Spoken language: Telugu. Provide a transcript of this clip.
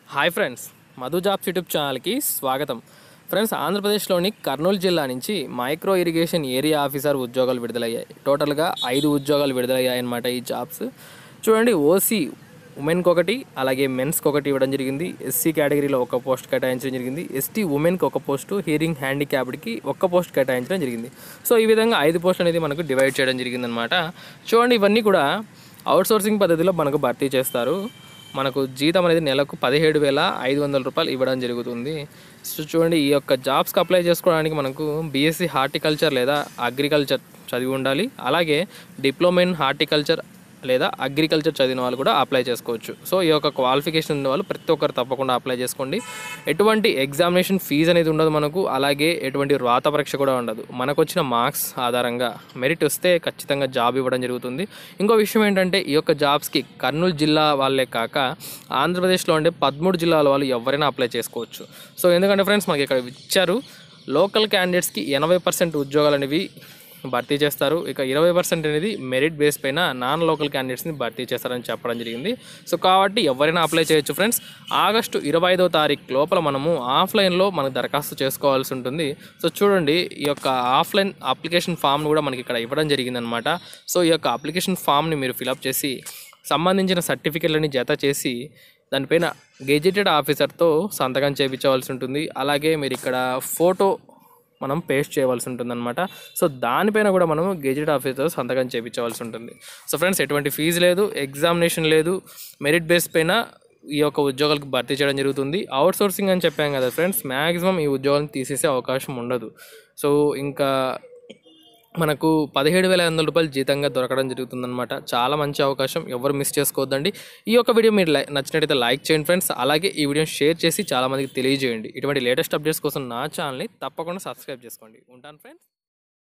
hi friends Madhu jobs YouTube ఛానల్కి స్వాగతం ఫ్రెండ్స్ ఆంధ్రప్రదేశ్లోని కర్నూలు జిల్లా నుంచి మైక్రో ఇరిగేషన్ ఏరియా ఆఫీసర్ ఉద్యోగాలు విడుదలయ్యాయి టోటల్గా ఐదు ఉద్యోగాలు విడుదలయ్యాయి అన్నమాట ఈ జాబ్స్ చూడండి ఓసీ ఉమెన్కి ఒకటి అలాగే మెన్స్కి ఒకటి ఇవ్వడం జరిగింది ఎస్సీ కేటగిరీలో ఒక పోస్ట్ కేటాయించడం జరిగింది ఎస్టీ ఉమెన్కి ఒక పోస్టు హియరింగ్ హ్యాండిక్యాప్డ్కి ఒక్క పోస్ట్ కేటాయించడం జరిగింది సో ఈ విధంగా ఐదు పోస్టులు అనేది మనకు డివైడ్ చేయడం జరిగిందనమాట చూడండి ఇవన్నీ కూడా అవుట్సోర్సింగ్ పద్ధతిలో మనకు భర్తీ చేస్తారు మనకు జీతం అనేది నెలకు పదిహేడు వేల ఐదు వందల రూపాయలు ఇవ్వడం జరుగుతుంది సో చూడండి ఈ యొక్క జాబ్స్కి అప్లై చేసుకోవడానికి మనకు బీఎస్సీ హార్టికల్చర్ లేదా అగ్రికల్చర్ చదివి ఉండాలి అలాగే డిప్లొమా ఇన్ హార్టికల్చర్ లేదా అగ్రికల్చర్ చదివిన వాళ్ళు కూడా అప్లై చేసుకోవచ్చు సో ఈ యొక్క క్వాలిఫికేషన్ ఉన్న వాళ్ళు ప్రతి ఒక్కరు తప్పకుండా అప్లై చేసుకోండి ఎటువంటి ఎగ్జామినేషన్ ఫీజు అనేది ఉండదు మనకు అలాగే ఎటువంటి రాత పరీక్ష కూడా ఉండదు మనకు వచ్చిన మార్క్స్ ఆధారంగా మెరిట్ వస్తే ఖచ్చితంగా జాబ్ ఇవ్వడం జరుగుతుంది ఇంకో విషయం ఏంటంటే ఈ యొక్క జాబ్స్కి కర్నూలు జిల్లా వాళ్ళే కాక ఆంధ్రప్రదేశ్లో ఉండే పదమూడు జిల్లాల వాళ్ళు ఎవరైనా అప్లై చేసుకోవచ్చు సో ఎందుకంటే ఫ్రెండ్స్ మనకి ఇక్కడ ఇచ్చారు లోకల్ క్యాండిడేట్స్కి ఎనభై పర్సెంట్ ఉద్యోగాలు అనేవి భర్తీ చేస్తారు ఇక ఇరవై పర్సెంట్ అనేది మెరిట్ బేస్ పైన నాన్ లోకల్ క్యాండిడేట్స్ని భర్తీ చేస్తారని చెప్పడం జరిగింది సో కాబట్టి ఎవరైనా అప్లై చేయొచ్చు ఫ్రెండ్స్ ఆగస్టు ఇరవై ఐదో తారీఖు లోపల మనము ఆఫ్లైన్లో మనకు దరఖాస్తు చేసుకోవాల్సి ఉంటుంది సో చూడండి ఈ యొక్క ఆఫ్లైన్ అప్లికేషన్ ఫామ్ను కూడా మనకి ఇక్కడ ఇవ్వడం జరిగిందనమాట సో ఈ యొక్క అప్లికేషన్ ఫామ్ని మీరు ఫిలప్ చేసి సంబంధించిన సర్టిఫికెట్లని జత చేసి దానిపైన గెజిటెడ్ ఆఫీసర్తో సంతకం చేయించవలసి ఉంటుంది అలాగే మీరు ఇక్కడ ఫోటో మనం పేస్ట్ చేయవలసి ఉంటుంది అనమాట సో దానిపైన కూడా మనం గెజిట్ ఆఫీసర్ సంతకం చేయించవలసి ఉంటుంది సో ఫ్రెండ్స్ ఎటువంటి ఫీజు లేదు ఎగ్జామినేషన్ లేదు మెరిట్ బేస్ పైన ఈ యొక్క ఉద్యోగాలకు భర్తీ చేయడం జరుగుతుంది అవుట్ సోర్సింగ్ అని చెప్పాం కదా ఫ్రెండ్స్ మ్యాక్సిమం ఈ ఉద్యోగాలను తీసేసే అవకాశం ఉండదు సో ఇంకా మనకు పదిహేడు వేల ఐదు వందల రూపాయలు జీతంగా దొరకడం జరుగుతుందన్నమాట చాలా మంచి అవకాశం ఎవరు మిస్ చేసుకోవద్దండి ఈ యొక్క వీడియో మీరు లై- నచ్చినట్టయితే లైక్ చేయండి ఫ్రెండ్స్ అలాగే ఈ వీడియోని షేర్ చేసి చాలా మందికి తెలియజేయండి ఇటువంటి లేటెస్ట్ అప్డేట్స్ కోసం నా ఛానల్ని తప్పకుండా సబ్స్క్రైబ్ చేసుకోండి ఉంటాను ఫ్రెండ్స్